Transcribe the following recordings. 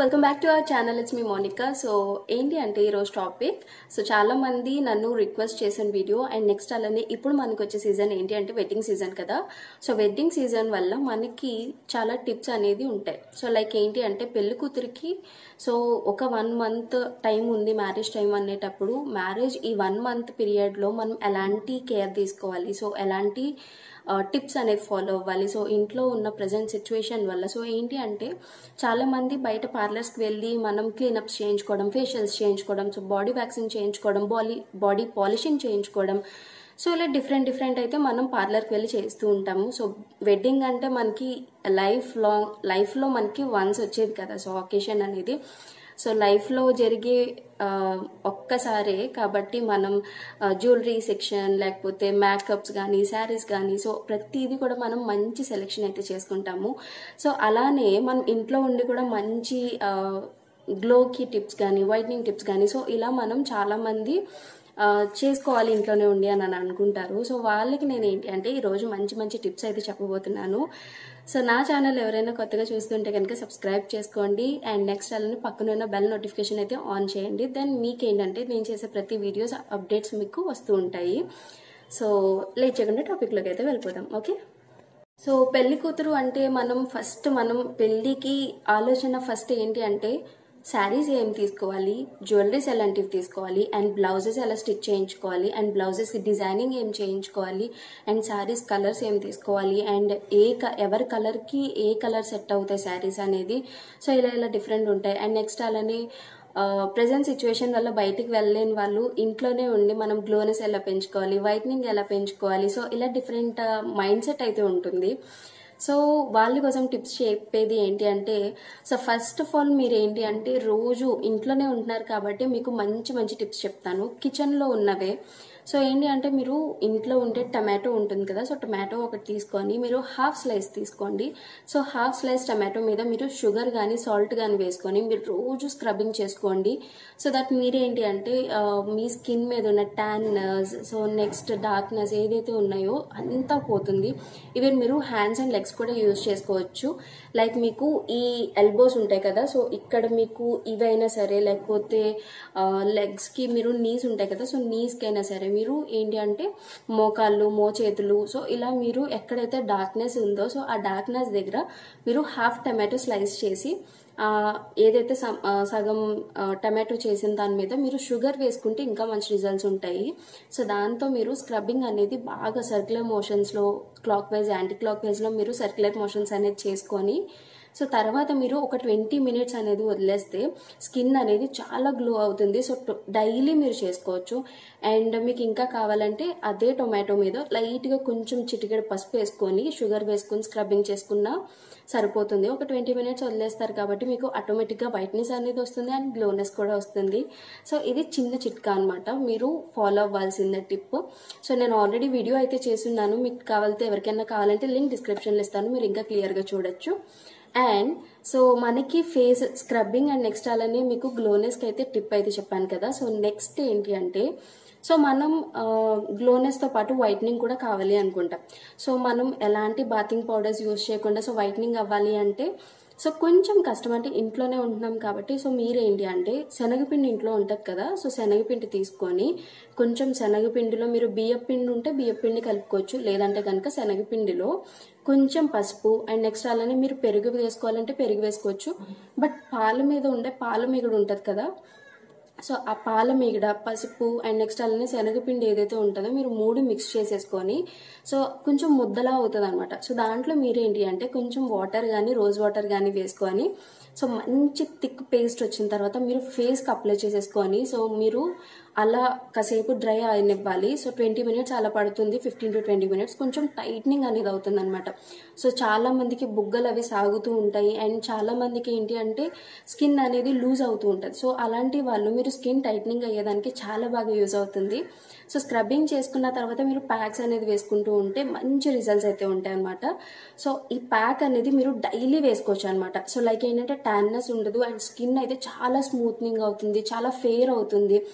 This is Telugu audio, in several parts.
welcome back to our channel it's me Monika so ఏంటి అంటే ఈరోజు టాపిక్ సో చాలా మంది నన్ను రిక్వెస్ట్ చేసిన వీడియో అండ్ నెక్స్ట్ అలానే ఇప్పుడు మనకు వచ్చే సీజన్ ఏంటి అంటే వెడ్డింగ్ సీజన్ కదా సో వెడ్డింగ్ సీజన్ వల్ల మనకి చాలా టిప్స్ అనేది ఉంటాయి సో లైక్ ఏంటి అంటే పెళ్లి కూతురికి సో ఒక వన్ మంత్ టైం ఉంది మ్యారేజ్ టైం అనేటప్పుడు మ్యారేజ్ ఈ వన్ మంత్ పీరియడ్లో మనం ఎలాంటి కేర్ తీసుకోవాలి సో ఎలాంటి టిప్స్ అనేది ఫాలో అవ్వాలి సో ఇంట్లో ఉన్న ప్రజెంట్ సిచ్యువేషన్ వల్ల సో ఏంటి అంటే చాలా మంది బయట పార్లర్స్కి వెళ్ళి మనం క్లీనప్స్ చేయించుకోవడం ఫేషియల్స్ చేయించుకోవడం సో బాడీ వ్యాక్సిన్ చేయించుకోవడం బాడీ బాడీ పాలిషింగ్ చేయించుకోవడం సో ఇలా డిఫరెంట్ డిఫరెంట్ అయితే మనం పార్లర్కి వెళ్ళి చేస్తూ ఉంటాము సో వెడ్డింగ్ అంటే మనకి లైఫ్ లాంగ్ లైఫ్లో మనకి వన్స్ వచ్చేది కదా సో ఒకేషన్ అనేది సో లైఫ్లో జరిగే ఆ, ఒక్కసారే కాబట్టి మనం జ్యువెలరీ సెక్షన్ లేకపోతే మేకప్స్ కానీ శారీస్ కానీ సో ప్రతిదీ కూడా మనం మంచి సెలెక్షన్ అయితే చేసుకుంటాము సో అలానే మనం ఇంట్లో ఉండి కూడా మంచి గ్లోకి టిప్స్ కానీ వైట్నింగ్ టిప్స్ కానీ సో ఇలా మనం చాలామంది ఆ, చేసుకోవాలి ఇంట్లోనే ఉండి అని అని అనుకుంటారు సో వాళ్ళకి నేను ఏంటి అంటే ఈరోజు మంచి మంచి టిప్స్ అయితే చెప్పబోతున్నాను సో నా ఛానల్ ఎవరైనా కొత్తగా చూస్తుంటే కనుక సబ్స్క్రైబ్ చేసుకోండి అండ్ నెక్స్ట్ అలానే పక్కన ఉన్న బెల్ నోటిఫికేషన్ అయితే ఆన్ చేయండి దెన్ మీకు ఏంటంటే నేను చేసే ప్రతి వీడియోస్ అప్డేట్స్ మీకు వస్తూ ఉంటాయి సో లేట్ చేయకుండా టాపిక్లోకి అయితే వెళ్ళిపోదాం ఓకే సో పెళ్లి కూతురు అంటే మనం ఫస్ట్ మనం పెళ్లికి ఆలోచన ఫస్ట్ ఏంటి అంటే శారీస్ ఏం తీసుకోవాలి జ్యువెలరీస్ ఎలాంటివి తీసుకోవాలి అండ్ బ్లౌజెస్ ఎలా స్టిచ్ చేయించుకోవాలి అండ్ బ్లౌజెస్ డిజైనింగ్ ఏం చేయించుకోవాలి అండ్ శారీస్ కలర్స్ ఏం తీసుకోవాలి అండ్ ఏ క- ఎవరి కలర్కి ఏ కలర్ సెట్ అవుతాయి శారీస్ అనేది సో ఇలా ఇలా డిఫరెంట్ ఉంటాయి అండ్ నెక్స్ట్ అలానే ప్రజెంట్ సిచ్యువేషన్ వల్ల బయటికి వెళ్ళలేని వాళ్ళు ఇంట్లోనే ఉండి మనం గ్లోనెస్ ఎలా పెంచుకోవాలి వైట్నింగ్ ఎలా పెంచుకోవాలి సో ఇలా డిఫరెంట్ మైండ్ సెట్ అయితే ఉంటుంది సో వాళ్ళ కోసం టిప్స్ చెప్పేది ఏంటి అంటే సో ఫస్ట్ ఆఫ్ ఆల్ మీరు ఏంటి అంటే రోజు ఇంట్లోనే ఉంటున్నారు కాబట్టి మీకు మంచి మంచి టిప్స్ చెప్తాను కిచెన్లో ఉన్నవే సో ఏంటి అంటే మీరు ఇంట్లో ఉంటే టమాటో ఉంటుంది కదా సో టమాటో ఒకటి తీసుకొని మీరు హాఫ్ స్లైస్ తీసుకోండి సో హాఫ్ స్లైస్ టమాటో మీద మీరు షుగర్ కానీ సాల్ట్ కానీ వేసుకొని మీరు రోజు స్క్రబ్బింగ్ చేసుకోండి సో దట్ మీరేంటి అంటే ఆ, మీ స్కిన్ మీద ఉన్న ట్యాన్నెస్ సో నెక్స్ట్ డార్క్నెస్ ఏదైతే ఉన్నాయో అంతా పోతుంది ఈవెన్ మీరు హ్యాండ్స్ అండ్ లెగ్స్ కూడా యూజ్ చేసుకోవచ్చు లైక్ మీకు ఈ ఎల్బోస్ ఉంటాయి కదా సో ఇక్కడ మీకు ఇవైనా సరే లేకపోతే లెగ్స్కి మీరు నీస్ ఉంటాయి కదా సో నీస్కి అయినా సరే మీరు ఏంటి అంటే మోకాళ్ళు మోచేతులు సో ఇలా మీరు ఎక్కడైతే డార్క్నెస్ ఉందో సో ఆ డార్క్నెస్ దగ్గర మీరు హాఫ్ టమాటో స్లైస్ చేసి ఆ, ఏదైతే సమ్- ఆ, సగం ఆ, టమాటో చేసిన దాని మీద మీరు షుగర్ వేసుకుంటే ఇంకా మంచి రిజల్ట్స్ ఉంటాయి సో దాంతో మీరు స్క్రబ్బింగ్ అనేది బాగా సర్క్యులర్ మోషన్స్లో క్లాక్ వైజ్ యాంటీ క్లాక్ వైజ్లో మీరు సర్క్యులర్ మోషన్స్ అనేది చేసుకొని సో తర్వాత మీరు ఒక ట్వంటీ మినిట్స్ అనేది వదిలేస్తే స్కిన్ అనేది చాలా గ్లో అవుతుంది సో డైలీ మీరు చేసుకోవచ్చు అండ్ మీకు ఇంకా కావాలంటే అదే టొమాటో మీద లైట్గా కొంచెం చిటికెడు పసుపు వేసుకొని షుగర్ వేసుకొని స్క్రబ్బింగ్ చేసుకున్నా సరిపోతుంది ఒక ట్వంటీ మినిట్స్ వదిలేస్తారు కాబట్టి మీకు ఆటోమేటిక్గా వైట్నెస్ అనేది వస్తుంది అండ్ గ్లోనెస్ కూడా వస్తుంది సో ఇది చిన్న చిట్కా అనమాట మీరు ఫాలో అవ్వాల్సిన టిప్ సో నేను ఆల్రెడీ వీడియో అయితే చేస్తున్నాను మీకు కావాలంటే ఎవరికైనా కావాలంటే లింక్ డిస్క్రిప్షన్లో ఇస్తాను మీరు ఇంకా క్లియర్గా చూడొచ్చు అండ్ సో మనకి ఫేస్ స్క్రబ్బింగ్ అండ్ నెక్స్ట్ అలానే మీకు గ్లోనెస్కి అయితే టిప్ అయితే చెప్పాను కదా సో నెక్స్ట్ ఏంటి అంటే సో మనం గ్లోనెస్తో పాటు వైట్నింగ్ కూడా కావాలి అనుకుంటాం సో మనం ఎలాంటి బాతింగ్ పౌడర్స్ యూజ్ చేయకుండా సో వైట్నింగ్ అవ్వాలి అంటే సో కొంచెం కష్టం అంటే ఇంట్లోనే ఉంటున్నాం కాబట్టి సో మీరేంటి అంటే శనగపిండి ఇంట్లో ఉంటుంది కదా సో శనగపిండి తీసుకొని కొంచెం శనగపిండిలో మీరు బియ్యం పిండి ఉంటే బియ్యం పిండి కలుపుకోవచ్చు లేదంటే కనుక శనగపిండిలో కొంచెం పసుపు అండ్ నెక్స్ట్ అలానే మీరు పెరుగు వేసుకోవాలంటే పెరుగు వేసుకోవచ్చు బట్ పాల మీద ఉండే పాల మిగుడు ఉంటుంది కదా సో ఆ పాల మీగడ పసుపు అండ్ నెక్స్ట్ అలానే శనగపిండి ఏదైతే ఉంటుందో మీరు మూడు మిక్స్ చేసేసుకొని సో కొంచెం ముద్దలా అవుతుంది అనమాట సో దాంట్లో మీరేంటి అంటే కొంచెం వాటర్ కానీ రోజ్ వాటర్ కానీ వేసుకొని సో మంచి థిక్ పేస్ట్ వచ్చిన తర్వాత మీరు ఫేస్కి అప్లై చేసేసుకొని సో మీరు అలా కాసేపు డ్రై అయినివ్వాలి సో ట్వంటీ మినిట్స్ అలా పడుతుంది ఫిఫ్టీన్ టు ట్వంటీ మినిట్స్ కొంచెం టైట్నింగ్ అనేది అవుతుంది అనమాట సో చాలా మందికి బుగ్గలు అవి సాగుతూ ఉంటాయి అండ్ చాలా మందికి ఏంటి అంటే స్కిన్ అనేది లూజ్ అవుతూ ఉంటుంది సో అలాంటి వాళ్ళు మీరు స్కిన్ టైట్నింగ్ అయ్యేదానికి చాలా బాగా యూజ్ అవుతుంది సో స్క్రబ్బింగ్ చేసుకున్న తర్వాత మీరు ప్యాక్స్ అనేది వేసుకుంటూ ఉంటే మంచి రిజల్ట్స్ అయితే ఉంటాయి అనమాట సో ఈ ప్యాక్ అనేది మీరు డైలీ వేసుకోవచ్చు అనమాట సో లైక్ ఏంటంటే ట్యాన్నెస్ ఉండదు అండ్ స్కిన్ అయితే చాలా స్మూత్నింగ్ అవుతుంది చాలా ఫేర్ అవుతుంది సో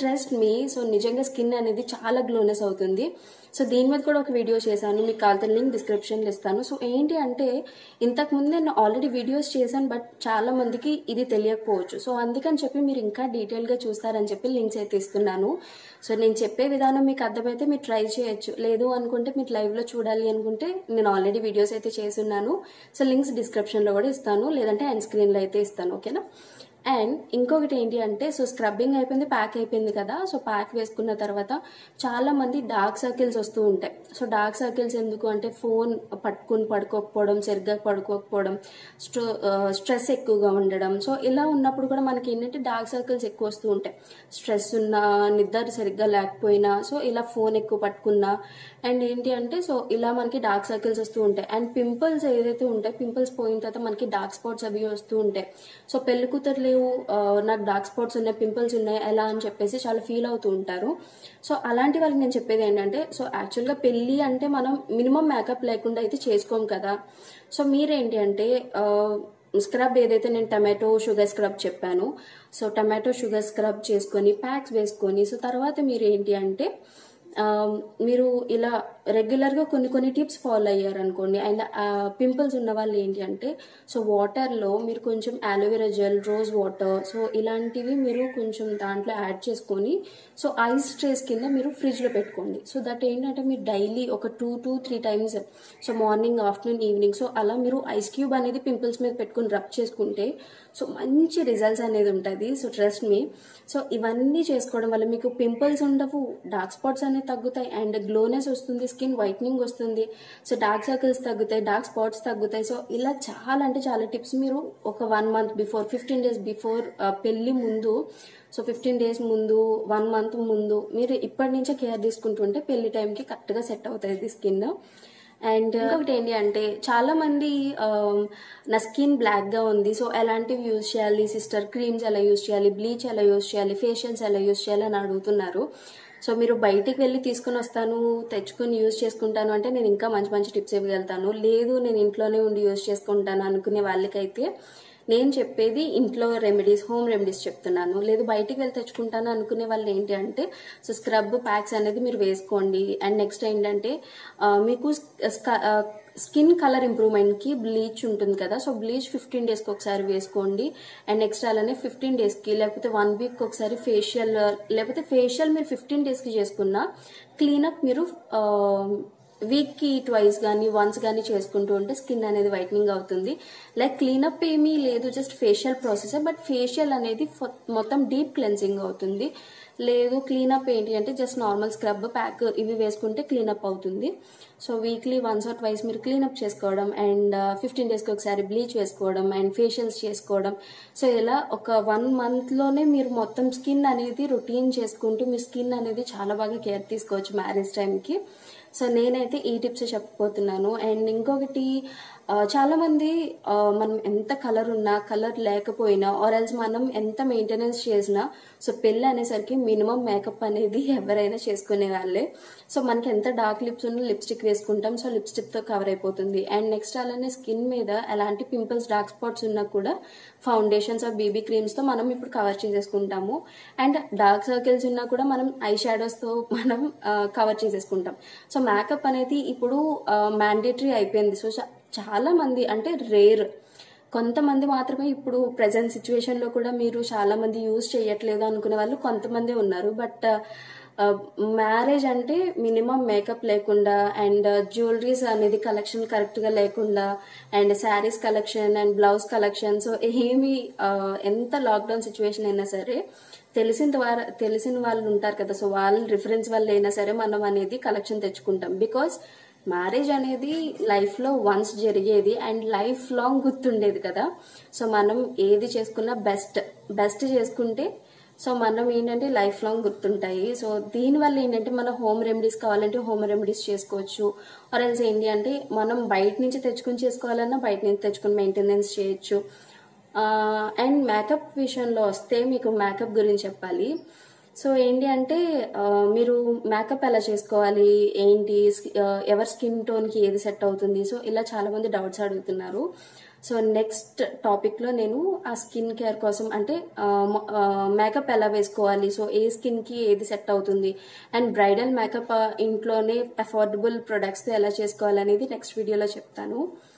ట్రస్ట్ మీ సో నిజంగా స్కిన్ అనేది చాలా గ్లోనెస్ అవుతుంది సో దీని మీద కూడా ఒక వీడియో చేశాను మీకు కావాల్సిన లింక్ డిస్క్రిప్షన్లో ఇస్తాను సో ఏంటి అంటే ఇంతకుముందు నేను ఆల్రెడీ వీడియోస్ చేశాను బట్ చాలా మందికి ఇది తెలియకపోవచ్చు సో అందుకని చెప్పి మీరు ఇంకా డీటెయిల్గా చూస్తారని చెప్పి లింక్స్ అయితే ఇస్తున్నాను సో నేను చెప్పే విధానం మీకు అర్థమైతే మీరు ట్రై చేయొచ్చు లేదు అనుకుంటే మీరు లైవ్లో చూడాలి అనుకుంటే నేను ఆల్రెడీ వీడియోస్ అయితే చేస్తున్నాను సో లింక్స్ డిస్క్రిప్షన్లో కూడా ఇస్తాను లేదంటే అండ్ స్క్రీన్లో అయితే ఇస్తాను ఓకేనా అండ్ ఇంకొకటి ఏంటి అంటే సో స్క్రబ్బింగ్ అయిపోయింది ప్యాక్ అయిపోయింది కదా సో ప్యాక్ వేసుకున్న తర్వాత చాలా మంది డార్క్ సర్కిల్స్ వస్తూ ఉంటాయి సో డార్క్ సర్కిల్స్ ఎందుకు అంటే ఫోన్ పట్టుకుని పడుకోకపోవడం సరిగ్గా పడుకోకపోవడం స్ట్రో స్ట్రెస్ ఎక్కువగా ఉండడం సో ఇలా ఉన్నప్పుడు కూడా మనకి ఏంటంటే డార్క్ సర్కిల్స్ ఎక్కువ వస్తూ ఉంటాయి స్ట్రెస్ ఉన్నా నిద్ర సరిగ్గా లేకపోయినా సో ఇలా ఫోన్ ఎక్కువ పట్టుకున్నా అండ్ ఏంటి అంటే సో ఇలా మనకి డార్క్ సర్కిల్స్ వస్తూ ఉంటాయి అండ్ పింపుల్స్ ఏదైతే ఉంటాయి పింపుల్స్ పోయిన తర్వాత మనకి డార్క్ స్పాట్స్ అవి వస్తూ ఉంటాయి సో పెళ్లి కూతురు లేవు ఆ, నాకు డార్క్ స్పాట్స్ ఉన్నాయి పింపుల్స్ ఉన్నాయి ఎలా అని చెప్పేసి చాలా ఫీల్ అవుతూ ఉంటారు సో అలాంటి వాళ్ళకి నేను చెప్పేది ఏంటంటే సో యాక్చువల్గా పెళ్ళి అంటే మనం మినిమం మేకప్ లేకుండా అయితే చేసుకోం కదా సో మీరేంటి అంటే ఆ, స్క్రబ్ ఏదైతే నేను టమాటో షుగర్ స్క్రబ్ చెప్పాను సో టమాటో షుగర్ స్క్రబ్ చేసుకొని ప్యాక్స్ వేసుకొని సో తర్వాత మీరు ఏంటి అంటే ఆ, మీరు ఇలా రెగ్యులర్గా కొన్ని కొన్ని టిప్స్ ఫాలో అయ్యారు అనుకోండి అండ్ పింపుల్స్ ఉన్న వాళ్ళు ఏంటి అంటే సో వాటర్లో మీరు కొంచెం aloe vera gel rose water so ఇలాంటివి మీరు కొంచెం దాంట్లో యాడ్ చేసుకొని సో ఐస్ ట్రేస్ కింద మీరు ఫ్రిడ్జ్లో పెట్టుకోండి సో దట్ ఏంటంటే మీరు డైలీ ఒక two to three times so morning afternoon evening so అలా మీరు ఐస్ క్యూబ్ అనేది పింపుల్స్ మీద పెట్టుకొని రబ్ చేసుకుంటే సో మంచి రిజల్ట్స్ అనేది ఉంటుంది సో ట్రస్ట్ మీ సో ఇవన్నీ చేసుకోవడం వల్ల మీకు పింపుల్స్ ఉండవు డార్క్ స్పాట్స్ అనేవి తగ్గుతాయి అండ్ గ్లోనెస్ వస్తుంది స్కిన్ వైట్నింగ్ వస్తుంది సో డార్క్ సర్కిల్స్ తగ్గుతాయి డార్క్ స్పాట్స్ తగ్గుతాయి సో ఇలా చాలా అంటే చాలా టిప్స్ మీరు ఒక one month before fifteen days before పెళ్లి ముందు సో ఫిఫ్టీన్ డేస్ ముందు వన్ మంత్ ముందు మీరు ఇప్పటి నుంచే కేర్ తీసుకుంటుంటే పెళ్లి టైంకి కరెక్ట్గా సెట్ అవుతుంది స్కిన్ అండ్ ఇంకొకటి ఏంటి అంటే చాలా మంది ఆ, నా స్కిన్ బ్లాక్ గా ఉంది సో ఎలాంటివి యూజ్ చేయాలి సిస్టర్ క్రీమ్స్ ఎలా యూజ్ చేయాలి బ్లీచ్ ఎలా యూజ్ చేయాలి ఫేషియల్స్ ఎలా యూజ్ చేయాలి అని అడుగుతున్నారు సో మీరు బయటికి వెళ్ళి తీసుకుని వస్తాను తెచ్చుకుని యూజ్ చేసుకుంటాను అంటే నేను ఇంకా మంచి మంచి టిప్స్ ఇవ్వగలుగుతాను లేదు నేను ఇంట్లోనే ఉండి యూజ్ చేసుకుంటాను అనుకునే వాళ్ళకైతే నేను చెప్పేది ఇంట్లో రెమెడీస్ హోమ్ రెమెడీస్ చెప్తున్నాను లేదు బయటికి వెళ్ళి తెచ్చుకుంటాను అనుకునే వాళ్ళు ఏంటి అంటే సో స్క్రబ్ ప్యాక్స్ అనేది మీరు వేసుకోండి అండ్ నెక్స్ట్ ఏంటంటే ఆ, మీకు స్క- ఆ, స్కిన్ కలర్ ఇంప్రూవ్మెంట్ కి బ్లీచ్ ఉంటుంది కదా సో బ్లీచ్ ఫిఫ్టీన్ డేస్కి ఒకసారి వేసుకోండి అండ్ నెక్స్ట్ అలానే ఫిఫ్టీన్ డేస్కి లేకపోతే వన్ వీక్ ఒకసారి ఫేషియల్ లేకపోతే ఫేషియల్ మీరు ఫిఫ్టీన్ డేస్కి చేసుకున్నా క్లీనప్ మీరు వీక్కి ట్వైస్ కానీ వన్స్ కానీ చేసుకుంటూ ఉంటే స్కిన్ అనేది వైట్నింగ్ అవుతుంది లైక్ క్లీనప్ ఏమీ లేదు just facial process but facial అనేది ఫ- మొత్తం డీప్ క్లెన్సింగ్ అవుతుంది లేదు క్లీనప్ ఏంటి అంటే జస్ట్ నార్మల్ స్క్రబ్ ప్యాక్ ఇవి వేసుకుంటే క్లీనప్ అవుతుంది so weekly once or twice మీరు క్లీనప్ చేసుకోవడం అండ్ ఫిఫ్టీన్ డేస్కి ఒకసారి బ్లీచ్ వేసుకోవడం అండ్ ఫేషియల్స్ చేసుకోవడం సో ఇలా ఒక వన్ మంత్లోనే మీరు మొత్తం స్కిన్ అనేది రొటీన్ చేసుకుంటూ మీ స్కిన్ అనేది చాలా బాగా కేర్ తీసుకోవచ్చు మ్యారేజ్ టైంకి సో నేనైతే ఈ టిప్స్ చెప్పబోతున్నాను అండ్ ఇంకొకటి ఆ, చాలా మంది ఆ, మనం ఎంత కలర్ ఉన్నా కలర్ లేకపోయినా ఆర్ ఎల్స్ మనం ఎంత మెయింటెనెన్స్ చేసినా సో పెళ్ళి అనేసరికి మినిమం మేకప్ అనేది ఎవరైనా చేసుకునే వాళ్ళే సో మనకి ఎంత డార్క్ లిప్స్ ఉన్నా లిప్స్టిక్ వేసుకుంటాం సో లిప్స్టిక్తో కవర్ అయిపోతుంది అండ్ నెక్స్ట్ అలానే స్కిన్ మీద ఎలాంటి పింపుల్స్ డార్క్ స్పాట్స్ ఉన్నా కూడా ఫౌండేషన్స్ ఆర్ బీబీ క్రీమ్స్తో మనం ఇప్పుడు కవర్ చేసేసుకుంటాము అండ్ డార్క్ సర్కిల్స్ ఉన్నా కూడా మనం ఐ షాడోస్తో మనం కవర్ చేసేసుకుంటాం సో మేకప్ అనేది ఇప్పుడు మ్యాండేటరీ అయిపోయింది సో చా- చాలా మంది అంటే రేర్ కొంతమంది మాత్రమే ఇప్పుడు ప్రజెంట్ సిచ్యువేషన్ లో కూడా మీరు చాలా మంది యూజ్ చేయట్లేదు అనుకునే వాళ్ళు కొంతమంది ఉన్నారు బట్ మ్యారేజ్ అంటే మినిమం మేకప్ లేకుండా అండ్ జ్యువెలరీస్ అనేది కలెక్షన్ కరెక్ట్ గా లేకుండా and saris collection and blouse collection so ఏమి ఆ, ఎంత లాక్డౌన్ సిచ్యువేషన్ అయినా సరే తెలిసిన వారు తెలిసిన వాళ్ళు ఉంటారు కదా సో వాళ్ళ రిఫరెన్స్ వల్ల అయినా సరే మనం అనేది కలెక్షన్ తెచ్చుకుంటాం బికాస్ మ్యారేజ్ అనేది లైఫ్లో వన్స్ జరిగేది అండ్ లైఫ్ లాంగ్ గుర్తుండేది కదా సో మనం ఏది చేసుకున్నా బెస్ట్ బెస్ట్ చేసుకుంటే సో మనం ఏంటంటే లైఫ్ లాంగ్ గుర్తుంటాయి సో దీనివల్ల ఏంటంటే మన హోమ్ రెమెడీస్ కావాలంటే హోమ్ రెమెడీస్ చేసుకోవచ్చు ఆర్ ఎల్స్ ఏంటి అంటే మనం బయట నుంచి తెచ్చుకుని చేసుకోవాలన్నా బయట నుంచి తెచ్చుకుని మెయింటెనెన్స్ చేయొచ్చు అండ్ మేకప్ విషయంలో వస్తే మీకు మేకప్ గురించి చెప్పాలి సో ఏంటి అంటే ఆ, మీరు మేకప్ ఎలా చేసుకోవాలి ఏంటి స్కి- ఆ, ఎవరి స్కిన్ టోన్కి ఏది సెట్ అవుతుంది సో ఇలా చాలా మంది డౌట్స్ అడుగుతున్నారు సో నెక్స్ట్ టాపిక్లో నేను ఆ స్కిన్ కేర్ కోసం అంటే మేకప్ ఎలా వేసుకోవాలి సో ఏ స్కిన్కి ఏది సెట్ అవుతుంది అండ్ బ్రైడల్ మేకప్ ఇంట్లోనే అఫోర్డబుల్ ప్రొడక్ట్స్తో ఎలా చేసుకోవాలి అనేది నెక్స్ట్ వీడియోలో చెప్తాను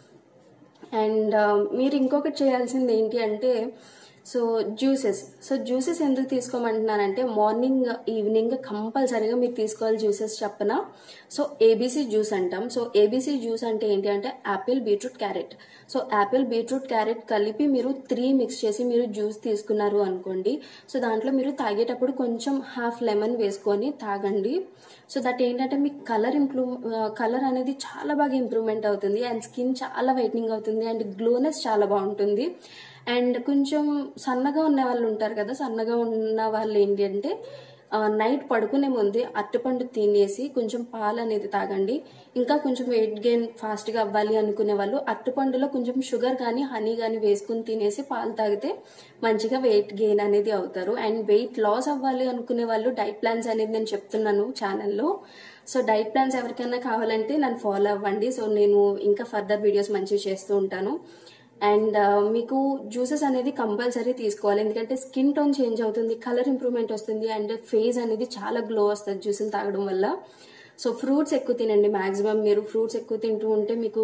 అండ్ మీరు ఇంకొకటి చేయాల్సింది ఏంటి అంటే సో జ్యూసెస్ సో జ్యూసెస్ ఎందుకు తీసుకోమంటున్నానంటే మార్నింగ్ ఈవినింగ్ కంపల్సరీగా మీరు తీసుకోవాలి జ్యూసెస్ చెప్పనా సో ఏబీసీ జ్యూస్ అంటాం సో ఏబీసీ జ్యూస్ అంటే ఏంటి అంటే apple beetroot carrot so apple beetroot carrot కలిపి మీరు త్రీ మిక్స్ చేసి మీరు జ్యూస్ తీసుకున్నారు అనుకోండి సో దాంట్లో మీరు తాగేటప్పుడు కొంచెం హాఫ్ లెమన్ వేసుకొని తాగండి సో దట్ ఏంటంటే మీకు కలర్ ఇంప్రూవ్ కలర్ అనేది చాలా బాగా ఇంప్రూవ్మెంట్ అవుతుంది అండ్ స్కిన్ చాలా వైట్నింగ్ అవుతుంది అండ్ గ్లోనెస్ చాలా బాగుంటుంది అండ్ కొంచెం సన్నగా ఉన్న వాళ్ళు ఉంటారు కదా సన్నగా ఉన్న వాళ్ళు ఏంటి అంటే నైట్ పడుకునే ముందే అరటిపండు తినేసి కొంచెం పాలు అనేది తాగండి ఇంకా కొంచెం వెయిట్ గెయిన్ ఫాస్ట్గా అవ్వాలి అనుకునే వాళ్ళు అరటిపండులో కొంచెం షుగర్ కానీ హనీ కానీ వేసుకుని తినేసి పాలు తాగితే మంచిగా వెయిట్ గెయిన్ అనేది అవుతారు అండ్ వెయిట్ లాస్ అవ్వాలి అనుకునే వాళ్ళు డైట్ ప్లాన్స్ అనేది నేను చెప్తున్నాను ఛానల్లో సో డైట్ ప్లాన్స్ ఎవరికైనా కావాలంటే నన్ను ఫాలో అవ్వండి సో నేను ఇంకా ఫర్దర్ వీడియోస్ మంచిగా చేస్తూ ఉంటాను అండ్ మీకు జ్యూసెస్ అనేది కంపల్సరీ తీసుకోవాలి ఎందుకంటే స్కిన్ టోన్ చేంజ్ అవుతుంది కలర్ ఇంప్రూవ్మెంట్ వస్తుంది అండ్ ఫేస్ అనేది చాలా గ్లో వస్తుంది జ్యూస్ని తాగడం వల్ల సో ఫ్రూట్స్ ఎక్కువ తినండి మాక్సిమం మీరు ఫ్రూట్స్ ఎక్కువ తింటూ ఉంటే మీకు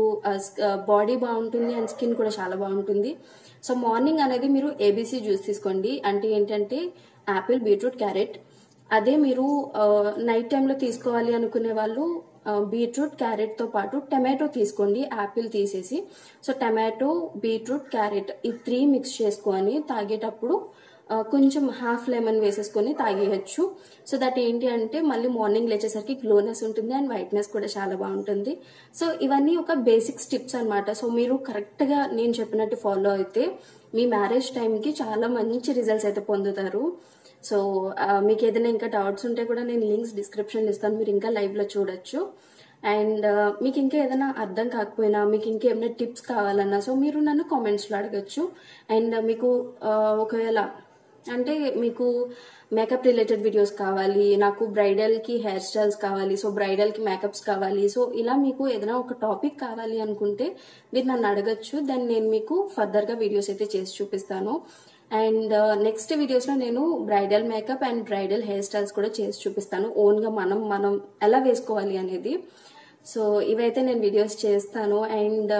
బాడీ బాగుంటుంది అండ్ స్కిన్ కూడా చాలా బాగుంటుంది సో మార్నింగ్ అనేది మీరు ఏబీసీ జ్యూస్ తీసుకోండి అంటే ఏంటంటే యాపిల్ బీట్రూట్ క్యారెట్ అదే మీరు నైట్ టైంలో తీసుకోవాలి అనుకునే వాళ్ళు ఆ, బీట్రూట్ క్యారెట్తో పాటు టమాటో తీసుకోండి యాపిల్ తీసేసి సో టమాటో బీట్రూట్ క్యారెట్ ఈ త్రీ మిక్స్ చేసుకొని తాగేటప్పుడు ఆ, కొంచెం హాఫ్ లెమన్ వేసేసుకొని తాగేయచ్చు సో దట్ ఏంటి అంటే మళ్ళీ మార్నింగ్ లేచేసరికి గ్లోనెస్ ఉంటుంది అండ్ వైట్నెస్ కూడా చాలా బాగుంటుంది సో ఇవన్నీ ఒక బేసిక్ స్టిప్స్ అన్నమాట సో మీరు కరెక్ట్గా నేను చెప్పినట్టు ఫాలో అయితే మీ మ్యారేజ్ టైంకి చాలా మంచి రిజల్ట్స్ అయితే పొందుతారు సో ఆ, మీకు ఏదైనా ఇంకా డౌట్స్ ఉంటే కూడా నేను లింక్స్ డిస్క్రిప్షన్లో ఇస్తాను మీరు ఇంకా లైవ్లో చూడొచ్చు అండ్ ఆ, మీకు ఇంకా ఏదైనా అర్థం కాకపోయినా మీకు ఇంకా ఏమైనా టిప్స్ కావాలన్నా సో మీరు నన్ను కామెంట్స్లో అడగచ్చు అండ్ మీకు ఆ, ఒకవేళ అంటే మీకు మేకప్ రిలేటెడ్ వీడియోస్ కావాలి నాకు బ్రైడల్కి హెయిర్ స్టైల్స్ కావాలి సో బ్రైడల్కి మేకప్స్ కావాలి సో ఇలా మీకు ఏదైనా ఒక టాపిక్ కావాలి అనుకుంటే మీరు నన్ను అడగచ్చు దెన్ నేను మీకు ఫర్దర్గా వీడియోస్ అయితే చేసి చూపిస్తాను అండ్ నెక్స్ట్ వీడియోస్లో నేను bridal makeup and bridal hair styles కూడా చేసి చూపిస్తాను ఓన్గా మనం మనం ఎలా వేసుకోవాలి అనేది సో ఇవైతే నేను వీడియోస్ చేస్తాను అండ్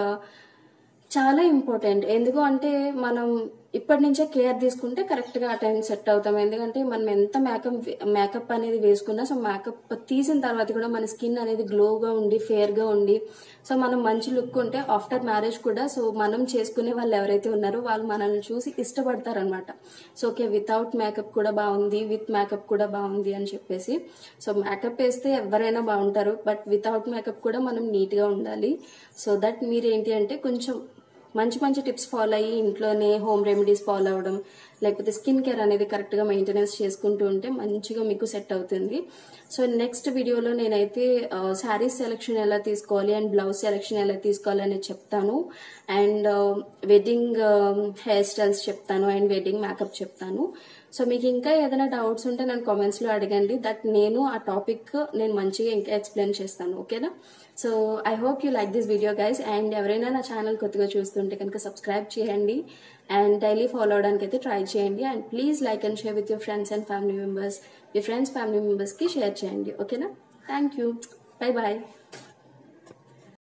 చాలా ఇంపార్టెంట్ ఎందుకు అంటే మనం ఇప్పటి నుంచే కేర్ తీసుకుంటే కరెక్ట్గా ఆ టైం సెట్ అవుతాం ఎందుకంటే మనం ఎంత మేకప్ మేకప్ అనేది వేసుకున్నా సో మేకప్ తీసిన తర్వాత కూడా మన స్కిన్ అనేది గ్లోగా ఉండి ఫేర్గా ఉండి సో మనం మంచి లుక్ ఉంటే ఆఫ్టర్ మ్యారేజ్ కూడా సో మనం చేసుకునే వాళ్ళు ఎవరైతే ఉన్నారో వాళ్ళు మనల్ని చూసి ఇష్టపడతారనమాట సో ఓకే వితౌట్ మేకప్ కూడా బాగుంది విత్ మేకప్ కూడా బాగుంది అని చెప్పేసి సో మేకప్ వేస్తే ఎవరైనా బాగుంటారు బట్ వితౌట్ మేకప్ కూడా మనం నీట్గా ఉండాలి సో దట్ మీరేంటి అంటే కొంచెం మంచి మంచి టిప్స్ ఫాలో అయ్యి ఇంట్లోనే హోమ్ రెమెడీస్ ఫాలో అవ్వడం లేకపోతే స్కిన్ కేర్ అనేది కరెక్ట్గా మెయింటెనెన్స్ చేసుకుంటూ ఉంటే మంచిగా మీకు సెట్ అవుతుంది సో నెక్స్ట్ వీడియోలో నేనైతే శారీస్ సెలెక్షన్ ఎలా తీసుకోవాలి అండ్ బ్లౌజ్ సెలెక్షన్ ఎలా తీసుకోవాలి అనేది చెప్తాను అండ్ వెడ్డింగ్ హెయిర్ స్టైల్స్ చెప్తాను అండ్ వెడ్డింగ్ మేకప్ చెప్తాను సో మీకు ఇంకా ఏదైనా డౌట్స్ ఉంటే నన్ను కామెంట్స్లో అడగండి దట్ నేను ఆ టాపిక్ నేను మంచిగా ఇంకా ఎక్స్ప్లెయిన్ చేస్తాను ఓకేనా so I hope you like this video guys and ఎవరైనా నా ఛానల్ కొత్తగా చూస్తుంటే కనుక సబ్స్క్రైబ్ చేయండి అండ్ డైలీ ఫాలో అవడానికి అయితే ట్రై చేయండి and please like and share with your friends and family members మీ ఫ్రెండ్స్ ఫ్యామిలీ మెంబర్స్కి షేర్ చేయండి ఓకేనా థ్యాంక్ యూ బై బాయ్